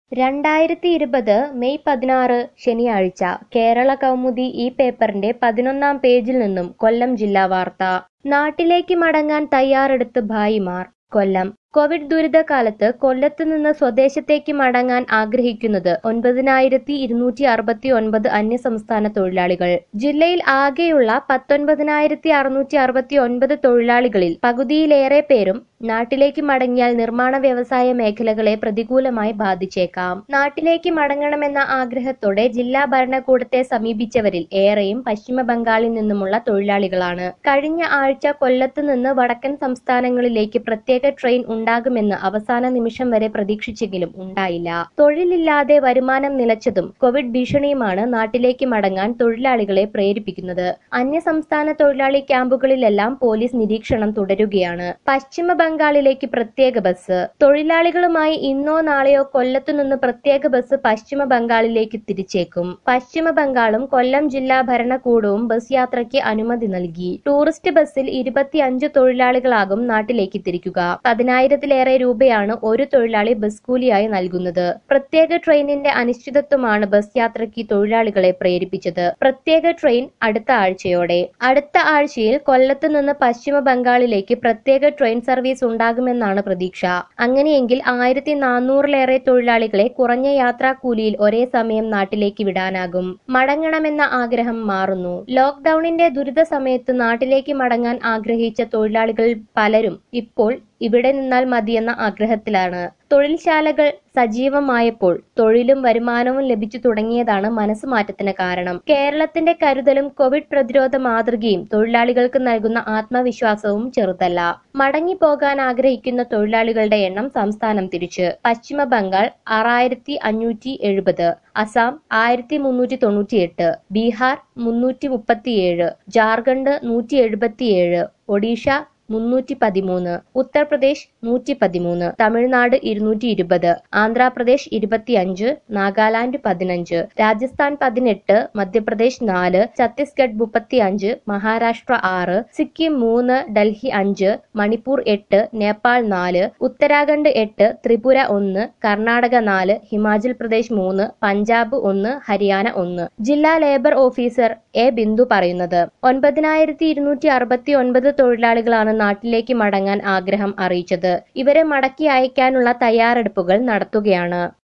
രണ്ടായിരത്തി ഇരുപത് മെയ് പതിനാറ് ശനിയാഴ്ച കേരള കൗമുദി ഈ പേപ്പറിന്റെ പതിനൊന്നാം പേജിൽ നിന്നും കൊല്ലം ജില്ലാ വാർത്ത നാട്ടിലേക്ക് മടങ്ങാൻ തയ്യാറെടുത്ത് ഭായിമാർ കൊല്ലം കോവിഡ് ദുരിതകാലത്ത് കൊല്ലത്ത് നിന്ന് സ്വദേശത്തേക്ക് മടങ്ങാൻ ആഗ്രഹിക്കുന്നത് ഒൻപതിനായിരത്തി ഇരുന്നൂറ്റി അറുപത്തി ഒൻപത് അന്യസംസ്ഥാന തൊഴിലാളികൾ ജില്ലയിൽ ആകെയുള്ള പത്തൊൻപതിനായിരത്തി അറുന്നൂറ്റി അറുപത്തി ഒൻപത് തൊഴിലാളികളിൽ പകുതിയിലേറെ പേരും നാട്ടിലേക്ക് മടങ്ങിയാൽ നിർമ്മാണ വ്യവസായ മേഖലകളെ പ്രതികൂലമായി ബാധിച്ചേക്കാം നാട്ടിലേക്ക് മടങ്ങണമെന്ന ആഗ്രഹത്തോടെ ജില്ലാ ഭരണകൂടത്തെ സമീപിച്ചവരിൽ ഏറെയും പശ്ചിമ ബംഗാളിൽ നിന്നുമുള്ള തൊഴിലാളികളാണ് കഴിഞ്ഞ ആഴ്ച കൊല്ലത്ത് നിന്ന് വടക്കൻ സംസ്ഥാനങ്ങളിലേക്ക് പ്രത്യേക ട്രെയിൻ ഉണ്ടാകുമെന്ന് അവസാന നിമിഷം വരെ പ്രതീക്ഷിച്ചെങ്കിലും ഉണ്ടായില്ല തൊഴിലില്ലാതെ വരുമാനം നിലച്ചതും കോവിഡ് ഭീഷണിയുമാണ് നാട്ടിലേക്ക് മടങ്ങാൻ തൊഴിലാളികളെ പ്രേരിപ്പിക്കുന്നത് അന്യസംസ്ഥാന തൊഴിലാളി ക്യാമ്പുകളിലെല്ലാം പോലീസ് നിരീക്ഷണം തുടരുകയാണ് പശ്ചിമ ബംഗാളിലേക്ക് പ്രത്യേക ബസ് തൊഴിലാളികളുമായി ഇന്നോ നാളെയോ കൊല്ലത്തു നിന്ന് പ്രത്യേക ബസ് പശ്ചിമ ബംഗാളിലേക്ക് തിരിച്ചേക്കും പശ്ചിമ ബംഗാളും കൊല്ലം ജില്ലാ ഭരണകൂടവും ബസ് യാത്രയ്ക്ക് അനുമതി നൽകി ടൂറിസ്റ്റ് ബസ്സിൽ ഇരുപത്തിയഞ്ച് തൊഴിലാളികളാകും നാട്ടിലേക്ക് തിരിക്കുക പതിനായിരത്തിലേറെ രൂപയാണ് ഒരു തൊഴിലാളി ബസ് കൂലിയായി നൽകുന്നത് പ്രത്യേക ട്രെയിനിന്റെ അനിശ്ചിതത്വമാണ് ബസ് യാത്രയ്ക്ക് തൊഴിലാളികളെ പ്രേരിപ്പിച്ചത് പ്രത്യേക ട്രെയിൻ അടുത്ത ആഴ്ചയോടെ അടുത്ത ആഴ്ചയിൽ കൊല്ലത്ത് നിന്ന് പശ്ചിമ ബംഗാളിലേക്ക് പ്രത്യേക ട്രെയിൻ സർവീസ് ഉണ്ടാകുമെന്നാണ് പ്രതീക്ഷ അങ്ങനെയെങ്കിൽ ആയിരത്തി നാനൂറിലേറെ തൊഴിലാളികളെ കുറഞ്ഞ യാത്രാ കൂലിയിൽ ഒരേ സമയം നാട്ടിലേക്ക് വിടാനാകും മടങ്ങണമെന്ന ആഗ്രഹം മാറുന്നു ലോക്ക്ഡൌണിന്റെ ദുരിത സമയത്ത് നാട്ടിലേക്ക് മടങ്ങാൻ ആഗ്രഹിച്ച തൊഴിലാളികൾ പലരും ഇപ്പോൾ ഇവിടെ നിന്നാൽ മതിയെന്ന ആഗ്രഹത്തിലാണ് തൊഴിൽശാലകൾ സജീവമായപ്പോൾ തൊഴിലും വരുമാനവും ലഭിച്ചു തുടങ്ങിയതാണ് മനസ്സുമാറ്റത്തിന് കാരണം കേരളത്തിന്റെ കരുതലും കോവിഡ് പ്രതിരോധ മാതൃകയും തൊഴിലാളികൾക്ക് നൽകുന്ന ആത്മവിശ്വാസവും ചെറുതല്ല മടങ്ങി പോകാൻ ആഗ്രഹിക്കുന്ന തൊഴിലാളികളുടെ എണ്ണം സംസ്ഥാനം തിരിച്ച് പശ്ചിമ ബംഗാൾ ആറായിരത്തി അഞ്ഞൂറ്റി എഴുപത് അസം ആയിരത്തി മുന്നൂറ്റി തൊണ്ണൂറ്റിയെട്ട് ബീഹാർ മുന്നൂറ്റി മുപ്പത്തിയേഴ് ജാർഖണ്ഡ് നൂറ്റി എഴുപത്തിയേഴ് ഒഡീഷ മുന്നൂറ്റി പതിമൂന്ന് ഉത്തർപ്രദേശ് നൂറ്റി പതിമൂന്ന് തമിഴ്നാട് ഇരുന്നൂറ്റി ഇരുപത് ആന്ധ്രാപ്രദേശ് ഇരുപത്തിയഞ്ച് നാഗാലാൻഡ് പതിനഞ്ച് രാജസ്ഥാൻ പതിനെട്ട് മധ്യപ്രദേശ് നാല് ഛത്തീസ്ഗഡ് മുപ്പത്തിയഞ്ച് മഹാരാഷ്ട്ര ആറ് സിക്കിം മൂന്ന് ഡൽഹി അഞ്ച് മണിപ്പൂർ എട്ട് നേപ്പാൾ നാല് ഉത്തരാഖണ്ഡ് എട്ട് ത്രിപുര ഒന്ന് കർണാടക നാല് ഹിമാചൽ പ്രദേശ് മൂന്ന് പഞ്ചാബ് ഒന്ന് ഹരിയാന ഒന്ന് ജില്ലാ ലേബർ ഓഫീസർ എ ബിന്ദു പറയുന്നത് ഒൻപതിനായിരത്തി ഇരുന്നൂറ്റി അറുപത്തി ഒൻപത് തൊഴിലാളികളാണ് നാട്ടിലേക്ക് മടങ്ങാൻ ആഗ്രഹം അറിയിച്ചത് ഇവരെ മടക്കി അയക്കാനുള്ള തയ്യാറെടുപ്പുകൾ നടത്തുകയാണ്